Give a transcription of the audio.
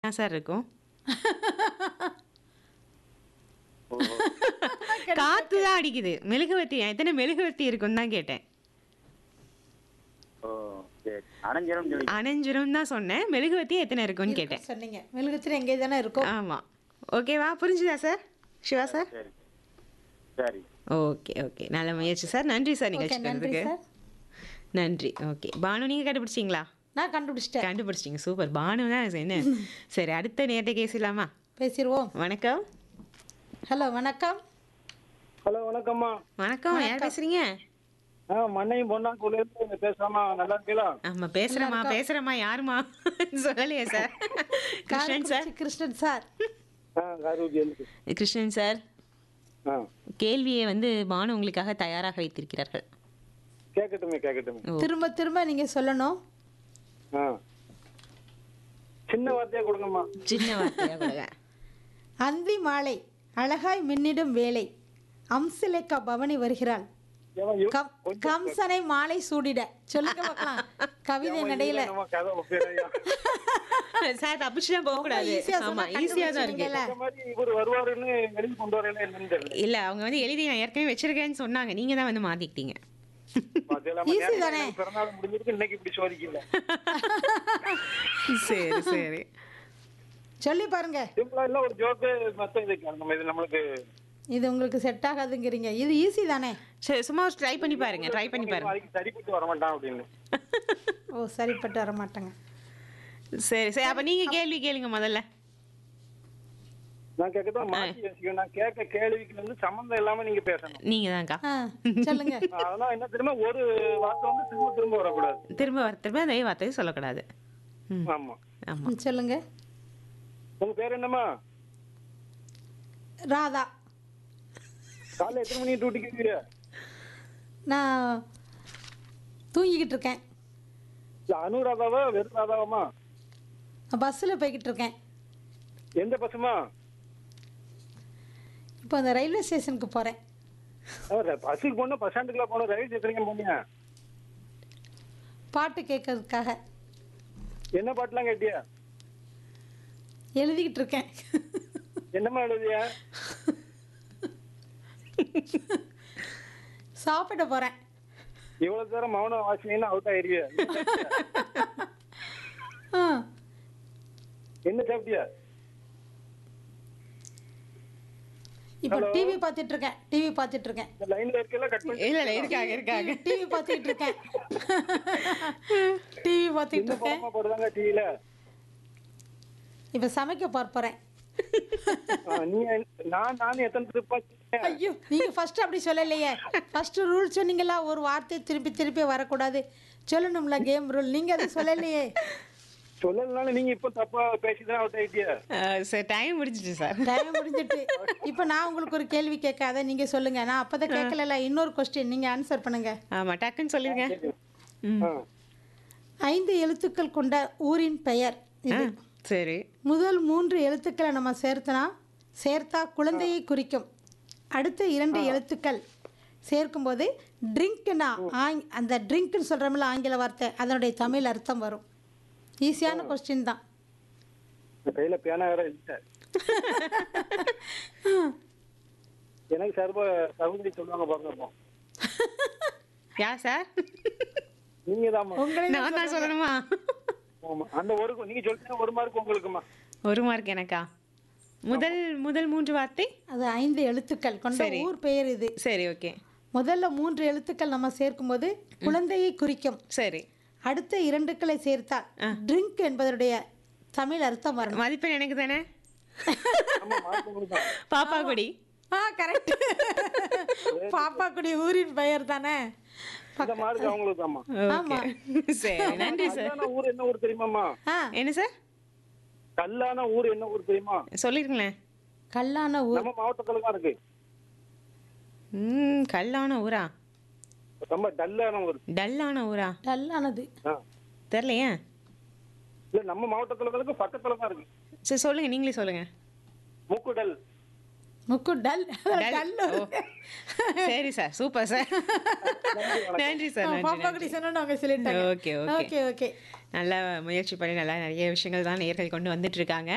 தான் சார் இருக்கும் ஓ, காத்து தான் அடிக்குது மெழுகுவர்த்தி எத்தனை மெழுகுவர்த்தி இருக்குன்னு தான் கேட்டேன் ஓ சரி அடைஞ்சிரும் சொல்லி அணைஞ்சிரும் தான் சொன்னேன் மெழுகுவர்த்தி எத்தனை இருக்குன்னு கேட்டேன் சொன்னீங்க மெழுகுத்திரி எங்கே தானே இருக்கும் ஆமா ஓகேவா புரிஞ்சுதா சார் சிவா சார் சரி சரி ஓகே ஓகே நல்ல முயற்சி சார் நன்றி சார் ஓகே நிகழ்ச்சி நன்றி தந்ததுக்கு சார் நன்றி ஓகே பானு நீங்க கண்டுபிடிச்சிங்களா நான் கண்டுபிடிச்சிட்டேன் கண்டுபிடிச்சிங்க சூப்பர் பானு தான் என்ன சரி அடுத்த நேரத்தை கேசலாமா பேசிடுவோம் வணக்கம் ஹலோ வணக்கம் ஹலோ வணக்கம்மா வணக்கம் யார் பேசுறீங்க ஆ மண்ணையும் பொன்னாக்குள்ள இருந்து பேசாமா நல்லா இருக்கீங்களா ஆமா பேசுறேம்மா பேசுறேம்மா யாருமா சொல்லலையே sir Krishnan sir Karaikurichi Krishnan sir ஆ காரூஜி இருக்கு கிருஷ்ணன் சார் ஆ கேள்வியை வந்து பானு உங்களுக்காக தயாராக வைத்திருக்கிறார்கள் கேட்கட்டுமே கேட்கட்டுமே ஓ திரும்ப திரும்ப நீங்க சொல்லணும் ஆ சின்ன வார்த்தையா கொடுங்கம்மா சின்ன வார்த்தையா கொடுங்க அந்தி மாலை அழகாய் மின்னிடும் வேலை அம்சலேக்கா பவனி வருகிறாள் ஏம்மா, இவ- கம்- கம்சனை மாலை சூடிட சொல்லுங்க பார்க்கலாம் கவிதை ஏம்மா, நடையில இதுல என்னமோ கதை ஒப்பிடுறியா? சார் தப்பிச்சுலாம் போக கூடாது easy ஆ சொன்னா ஆமா ஈஸியா தான் இருக்கு கண்டுபிடிச்சிருவீங்கல்ல. இந்த மாதிரி இவர் வருவாருன்னு எழுதி கொண்டு வரல என்னன்னு தெரியல இல்ல அவங்க வந்து எழுதி நான் ஏற்கனவே வச்சிருக்கேன்னு சொன்னாங்க நீங்க தான் வந்து மாத்திக்கிட்டீங்க பாத்தீங்களாம்மா, Easy நேத்து தானே? எனக்கு பிறந்தநாள் முடிஞ்சிருக்கு இன்னைக்கு இப்படி சோதிக்கல சரி சரி சொல்லி பாருங்க சிம்பிளா இல்ல ஒரு ஜோக்கு மத்த இது நம்ம இது நம்மளுக்கு இது உங்களுக்கு செட் ஆகாதுங்கிறீங்க இது ஈஸி தானே சரி சும்மா ட்ரை பண்ணி பாருங்க ட்ரை பண்ணி பாருங்க அதுக்கு சரிப்பட்டு வர மாட்டான் அப்படின்னு ஓ சரிப்பட்டு வர மாட்டாங்க சரி சரி அப்ப நீங்க கேள்வி கேளுங்க முதல்ல நான் கேட்கதான் மாத்தி யோசிக்கணும் நான் கேட்க கேள்விக்கு வந்து சம்மந்தம் இல்லாம நீங்க பேசணும் நீங்க தான்க்கா ஆ சொல்லுங்க அதெல்லாம் என்ன தெரியுமா ஒரு வார்த்தை வந்து திரும்ப திரும்ப வரக்கூடாது திரும்ப வர திரும்ப அதே வார்த்தையை சொல்லக்கூடாது ம் ஆமா ஆமா ம், சொல்லுங்க உங்க பேர் என்னம்மா ராதா காலைல எத்தனை மணி டியூட்டிக்கு இருக்கீங்க நான் தூங்கிக்கிட்டு இருக்கேன் இல்ல அனுராதாவா வெறும் ராதாவாமா பஸ்ஸில் போய்கிட்டு இருக்கேன் எந்த பஸ்ஸுமா இப்போ அந்த ரயில்வே ஸ்டேஷனுக்கு போகிறேன் பஸ்ஸுக்கு போனா பஸ் ஸ்டாண்டுக்குலாம் போனோம் ரயில்வே ஸ்டேஷனுக்கு போனீங்க பாட்டு கேட்கறதுக்காக என்ன பாட்டுலாம் கேட்டியா எழுதிக்கிட்டு இருக்கேன் என்னம்மா எழுதிய சாப்பிட போகிறேன் இவ்வளவு தூரம் மௌனம் வாசினீங்கன்னா அவுட் ஆயிருவிய ஆ என்ன சாப்பிட்டியா இப்போ டிவி பார்த்துட்டு இருக்கேன் டிவி பார்த்துட்டு இருக்கேன் இந்த லைன்ல இருக்கல கட் பண்ணி இல்ல இல்ல இருக்காங்க இருக்காங்க டிவி பார்த்துக்கிட்டு இருக்கேன் டிவி பார்த்துக்கிட்டு என்ன இருக்கேன் படமா போடுறாங்க டிவில இப்போ சமைக்க போற போகிறேன் நீ நான் நானும் எத்தனை ட்ரிப்பா ஐயோ நீங்கள் ஃபர்ஸ்ட் அப்படி சொல்லலையே ஃபர்ஸ்ட் ரூல் சொன்னீங்களா ஒரு வார்த்தை திருப்பி திருப்பி வரக்கூடாது சொல்லணும்ல கேம் ரூல் நீங்கள் அதை சொல்லலையே சொல்லலனால நீங்க இப்ப தப்பா பேசிதான் அவுட் ஆயிட்டியா அஹ், சரி டைம் முடிஞ்சிச்சு சார் டைம் முடிஞ்சிட்டு இப்போ நான் உங்களுக்கு ஒரு கேள்வி கேட்காத நீங்க சொல்லுங்க நான் அப்பதான் கேட்கல இன்னொரு கொஸ்டின் நீங்க ஆன்சர் பண்ணுங்க ஆமா டக்குன்னு சொல்லிருங்க ம் ஆ. ஐந்து எழுத்துக்கள் கொண்ட ஊரின் பெயர் இது ஆ, சரி முதல் மூன்று எழுத்துக்களை நம்ம சேர்த்தனா சேர்த்தா குழந்தையை குறிக்கும் அடுத்த இரண்டு எழுத்துக்கள் சேர்க்கும்போது ட்ரிங்க்னா ஆங் அந்த ட்ரிங்க்னு சொல்கிறோம்ல ஆங்கில வார்த்தை அதனுடைய தமிழ் அர்த்தம் வரும் ஈஸியான கொஸ்டின் தான் என் கையில பேனா வேற இல்ல எனக்கு சார்பா சகோதரி சொல்லுவாங்க பாருங்க அப்போ. யா சார் நீங்க தான் நான் தான் சொல்லணுமா ஆமா அந்த ஒரு நீங்க சொல்லிட்டீங்க ஒரு மார்க் உங்களுக்குமா ஒரு மார்க் எனக்கா முதல் முதல் மூன்று வார்த்தை அது ஐந்து எழுத்துக்கள் கொண்ட சரி. ஊர் பெயர் இது சரி ஓகே முதல்ல மூன்று எழுத்துக்கள் நம்ம சேர்க்கும்போது குழந்தையை குறிக்கும் சரி அடுத்த இரண்டுக்களை சேர்த்தால் ட்ரிங்க் என்பதனுடைய தமிழ் அர்த்தம் வரும் மதிப்பெண் எனக்கு தானே ஆமா மார்க் உங்களுக்கு தான் பாப்பா கொடி ஆ கரெக்ட் பாப்பாக்குடி ஊரின் பெயர் தானே இந்த மார்க் அவங்களுக்கு தாம்மா ஆமா ஓகே சரி நன்றி சார் கல்லான ஊர் என்ன ஊர் தெரியுமாம்மா ஆ என்ன சார் கல்லான ஊர் என்ன ஊர் தெரியுமா சொல்லிருங்களேன் கல்லான ஊர் நம்ம மாவட்டத்துல தான் இருக்கு ம் கல்லான ஊரா ரொம்ப டல்லான ஊர் டல்லான ஊரா டல்லானது ஆ. தெரிலையே இல்ல நம்ம மாவட்டத்துல தான் இருக்கு பக்கத்துல தான் இருக்கு சரி சொல்லுங்க நீங்களே சொல்லுங்க மூக்குடல் முக்கு டல் டல். டல்லூர் ஓ. சரி சார் சூப்பர் சார் நன்றி சார் நன்றி பாப்பாக்குடி சொன்னு அவங்க சொல்லிட்டாங்க ஓகே ஓகே ஓகே ஓகே நல்லா முயற்சி பண்ணி நல்லா நிறைய விஷயங்கள் தான் நேர்கள் கொண்டு வந்துட்டு இருக்காங்க